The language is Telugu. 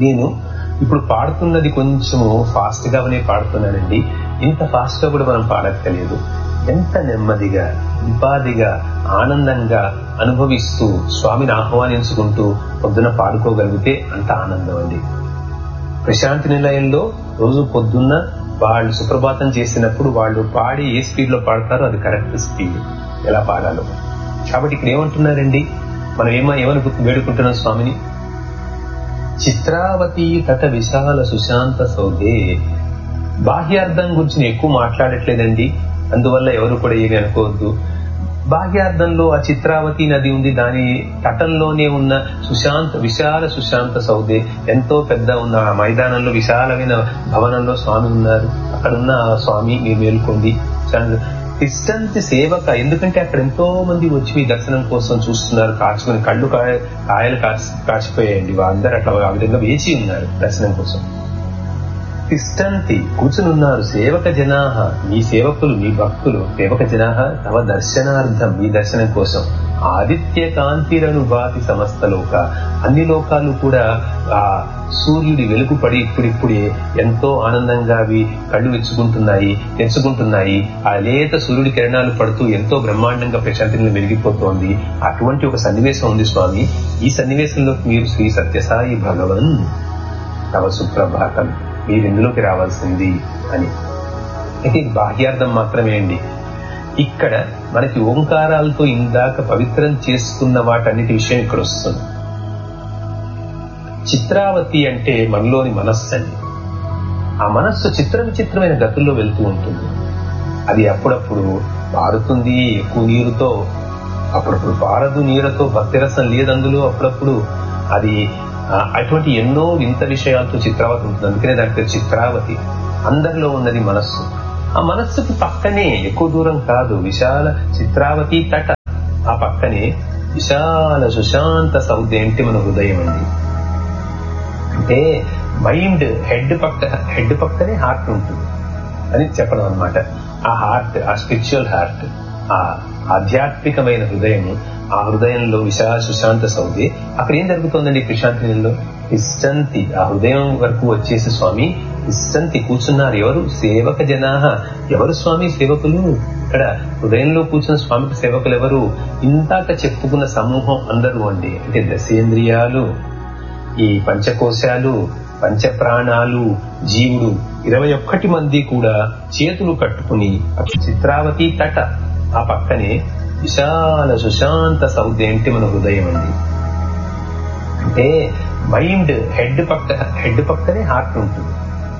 నేను ఇప్పుడు పాడుతున్నది కొంచెము ఫాస్ట్ గానే పాడుతున్నానండి ఇంత ఫాస్ట్ గా కూడా మనం పాడక్కలేదు ఎంత నెమ్మదిగా ఉపాధిగా ఆనందంగా అనుభవిస్తూ స్వామిని ఆహ్వానించుకుంటూ పొద్దున పాడుకోగలిగితే అంత ఆనందం అండి ప్రశాంతి నిలయంలో రోజు పొద్దున్న వాళ్ళు సుప్రభాతం చేసినప్పుడు వాళ్ళు పాడి ఏ స్పీడ్ లో పాడతారో అది కరెక్ట్ స్పీడ్ ఎలా పాడాలో కాబట్టి ఇక్కడ ఏమంటున్నారండి మనం ఏమో ఏమని వేడుకుంటున్నాం స్వామిని చిత్రావతి తట విశాల సుశాంత సౌదే బాహ్యార్థం గురించి నేను ఎక్కువ మాట్లాడట్లేదండి అందువల్ల ఎవరు కూడా ఏమి అనుకోవద్దు బాహ్యార్థంలో ఆ చిత్రావతి నది ఉంది దాని తటంలోనే ఉన్న సుశాంత విశాల సుశాంత సౌదే ఎంతో పెద్ద ఉన్న ఆ మైదానంలో విశాలమైన భవనంలో స్వామి ఉన్నారు అక్కడ ఉన్న ఆ స్వామి మీరు మేల్కొండి తిష్టంతి సేవక ఎందుకంటే అక్కడ ఎంతో మంది వచ్చి మీ దర్శనం కోసం చూస్తున్నారు కాచుకుని కళ్ళు కాయ కాయలు కాచిపోయాయండి వాళ్ళందరూ అట్లా ఆ విధంగా వేచి ఉన్నారు దర్శనం కోసం తిష్టంతి కూర్చునున్నారు సేవక జనాహ మీ సేవకులు మీ భక్తులు సేవక జనాహ తమ దర్శనార్థం మీ దర్శనం కోసం ఆదిత్య కాంతిరనుభాతి సమస్త లోక అన్ని లోకాలు కూడా ఆ సూర్యుడి వెలుగు పడి ఇప్పుడిప్పుడే ఎంతో ఆనందంగా అవి కళ్ళు వెచ్చుకుంటున్నాయి తెచ్చుకుంటున్నాయి ఆ లేత సూర్యుడి కిరణాలు పడుతూ ఎంతో బ్రహ్మాండంగా ప్రశాంతిని వెలిగిపోతోంది అటువంటి ఒక సన్నివేశం ఉంది స్వామి ఈ సన్నివేశంలో మీరు శ్రీ సత్యసాయి భగవన్ తవ సుప్రభాతం మీరు ఇందులోకి రావాల్సింది అని అయితే ఇది బాహ్యార్థం మాత్రమే అండి ఇక్కడ మనకి ఓంకారాలతో ఇందాక పవిత్రం చేసుకున్న వాటన్నిటి విషయం ఇక్కడ వస్తుంది చిత్రావతి అంటే మనలోని మనస్సు అండి ఆ మనస్సు చిత్ర విచిత్రమైన గతుల్లో వెళ్తూ ఉంటుంది అది అప్పుడప్పుడు పారుతుంది ఎక్కువ నీరుతో అప్పుడప్పుడు పారదు నీరుతో భక్తిరసం లేదు అందులో అప్పుడప్పుడు అది అటువంటి ఎన్నో వింత విషయాలతో చిత్రావతి ఉంటుంది అందుకనే దాని పేరు చిత్రావతి అందరిలో ఉన్నది మనస్సు ఆ మనస్సుకి పక్కనే ఎక్కువ దూరం కాదు విశాల చిత్రావతి తట ఆ పక్కనే విశాల సుశాంత సౌది అంటే మన హృదయం అండి అంటే మైండ్ హెడ్ పక్క హెడ్ పక్కనే హార్ట్ ఉంటుంది అని చెప్పడం అనమాట ఆ హార్ట్ ఆ స్పిరిచువల్ హార్ట్ ఆ ఆధ్యాత్మికమైన హృదయం ఆ హృదయంలో విశాల సుశాంత సౌది అక్కడ ఏం జరుగుతుందండి ప్రశాంతిలో ఇష్టంతి ఆ హృదయం వరకు వచ్చేసి స్వామి ఇష్టంతి కూర్చున్నారు ఎవరు సేవక జనాహ ఎవరు స్వామి సేవకులు ఇక్కడ హృదయంలో కూర్చున్న స్వామికి సేవకులు ఎవరు ఇందాక చెప్పుకున్న సమూహం అందరూ అండి అంటే దశేంద్రియాలు ఈ పంచకోశాలు పంచప్రాణాలు జీవుడు ఇరవై ఒక్కటి మంది కూడా చేతులు కట్టుకుని చిత్రావతి తట ఆ పక్కనే విశాల సుశాంత సౌది అంటే మన హృదయం అండి అంటే మైండ్ హెడ్ పక్క హెడ్ పక్కనే హార్ట్ ఉంటుంది